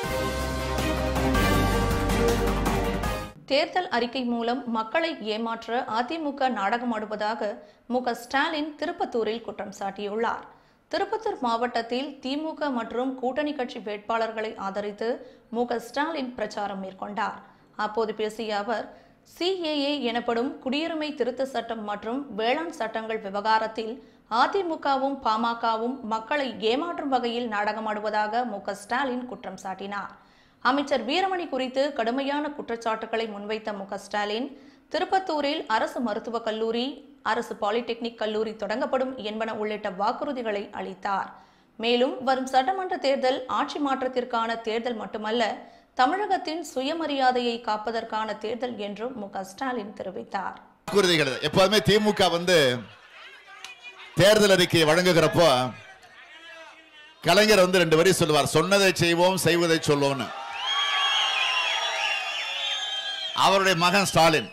தேர்தல் அறிக்கை மூலம் மக்களை ஏமாற்ற அதிமுக நாடகமாடுவதாக மு க ஸ்டாலின் திருப்பத்தூரில் குற்றம் சாட்டியுள்ளார் திருப்பத்தூர் மாவட்டத்தில் திமுக மற்றும் கூட்டணி கட்சி வேட்பாளர்களை ஆதரித்து மு க ஸ்டாலின் பிரச்சாரம் மேற்கொண்டார் அப்போது பேசிய அவர் சிஏஏ எனப்படும் குடியுரிமை திருத்த சட்டம் மற்றும் வேளாண் சட்டங்கள் விவகாரத்தில் அதிமுகவும் பாமகவும் மக்களை ஏமாற்றும் வகையில் நாடகமாடுவதாக மு க ஸ்டாலின் குற்றம் சாட்டினார் அமைச்சர் வீரமணி குறித்து கடுமையான குற்றச்சாட்டுகளை முன்வைத்த மு க ஸ்டாலின் திருப்பத்தூரில் அரசு மருத்துவக் கல்லூரி அரசு பாலிடெக்னிக் கல்லூரி தொடங்கப்படும் என்பன உள்ளிட்ட வாக்குறுதிகளை அளித்தார் மேலும் வரும் சட்டமன்ற தேர்தல் ஆட்சி மாற்றத்திற்கான தேர்தல் மட்டுமல்ல தமிழகத்தின் சுயமரியாதையை காப்பதற்கான தேர்தல் என்றும் மு க ஸ்டாலின் தெரிவித்தார் வாக்குறுதிகள் எப்போதுமே திமுக வந்து தேர்தல் அறிக்கையை வழங்குகிறப்போ கலைஞர் வந்து ரெண்டு வரி சொல்லுவார் சொன்னதை செய்வோம் செய்வதை சொல்வோம்னு அவருடைய மகன் ஸ்டாலின்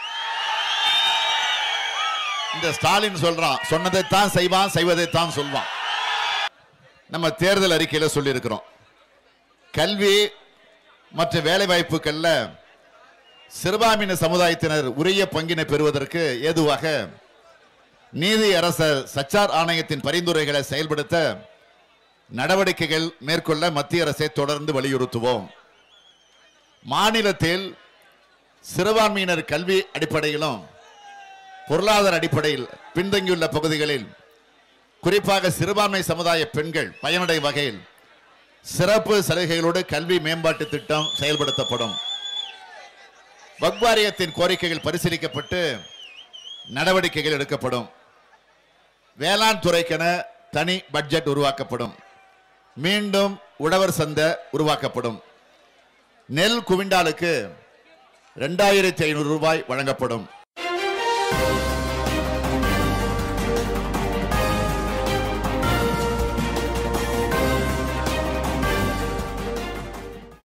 இந்த ஸ்டாலின் சொல்றான் சொன்னதைத்தான் செய்வான் செய்வதைத்தான் சொல்வான் நம்ம தேர்தல் அறிக்கையில சொல்லியிருக்கிறோம் கல்வி மற்ற வேலை வாய்ப்புகள்ல சிறுபான்மையின சமுதாயத்தினர் உரிய பங்கினை பெறுவதற்கு ஏதுவாக நீதி அரசர் சச்சார் ஆணையத்தின் பரிந்துரைகளை செயல்படுத்த நடவடிக்கைகள் மேற்கொள்ள மத்திய அரசை தொடர்ந்து வலியுறுத்துவோம் மாநிலத்தில் சிறுபான்மையினர் கல்வி அடிப்படையிலும் பொருளாதார அடிப்படையில் பின்தங்கியுள்ள பகுதிகளில் குறிப்பாக சிறுபான்மை சமுதாய பெண்கள் பயனடை வகையில் சிறப்பு சலுகைகளோடு கல்வி மேம்பாட்டு திட்டம் செயல்படுத்தப்படும் வக்வாரியத்தின் கோரிக்கைகள் பரிசீலிக்கப்பட்டு நடவடிக்கைகள் எடுக்கப்படும் வேளாண் துறைக்கென தனி பட்ஜெட் உருவாக்கப்படும் மீண்டும் உழவர் சந்தை உருவாக்கப்படும் நெல் குவிண்டாலுக்கு ரெண்டாயிரத்தி ஐநூறு ரூபாய் வழங்கப்படும்